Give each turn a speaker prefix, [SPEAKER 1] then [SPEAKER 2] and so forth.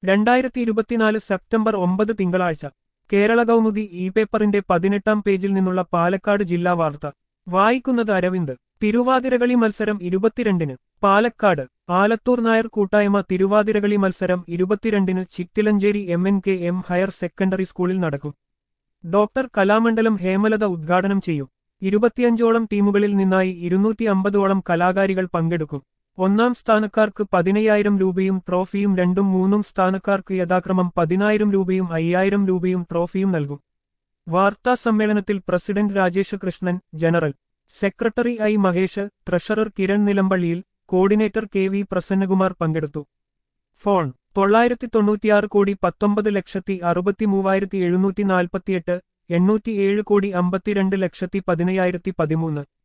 [SPEAKER 1] രണ്ടായിരത്തി ഇരുപത്തിനാല് സെപ്റ്റംബർ ഒമ്പത് തിങ്കളാഴ്ച കേരള കൗമുദി ഇ പേപ്പറിന്റെ പതിനെട്ടാം പേജിൽ നിന്നുള്ള പാലക്കാട് ജില്ലാ വാർത്ത വായിക്കുന്നത് അരവിന്ദ് തിരുവാതിരകളി മത്സരം ഇരുപത്തിരണ്ടിന് പാലക്കാട് ആലത്തൂർ നായർ കൂട്ടായ്മ തിരുവാതിരകളി മത്സരം ഇരുപത്തിരണ്ടിന് Chittilanchery M N K M higher secondary സ്കൂളിൽ നടക്കും ഡോക്ടർ കലാമണ്ഡലം ഹേമലത ഉദ്ഘാടനം ചെയ്യും ഇരുപത്തിയഞ്ചോളം ടീമുകളിൽ നിന്നായി ഇരുന്നൂറ്റി അമ്പതോളം കലാകാരികൾ പങ്കെടുക്കും ഒന്നാം സ്ഥാനക്കാർക്ക് പതിനയ്യായിരം രൂപയും ട്രോഫിയും രണ്ടും മൂന്നും സ്ഥാനക്കാർക്ക് യഥാക്രമം പതിനായിരം രൂപയും അയ്യായിരം രൂപയും ട്രോഫിയും നൽകും വാർത്താ സമ്മേളനത്തിൽ president Rajesh Krishnan general secretary I Mahesh treasurer Kiran നിലമ്പള്ളിയിൽ കോർഡിനേറ്റർ കെ വി പ്രസന്നകുമാർ പങ്കെടുത്തു ഫോൺ തൊള്ളായിരത്തി തൊണ്ണൂറ്റിയാറ് കോടി പത്തൊമ്പത് ലക്ഷത്തി അറുപത്തി മൂവായിരത്തി എഴുന്നൂറ്റി നാൽപ്പത്തിയെട്ട് എണ്ണൂറ്റിയേഴ് കോടി അമ്പത്തിരണ്ട് ലക്ഷത്തി പതിനയ്യായിരത്തി പതിമൂന്ന്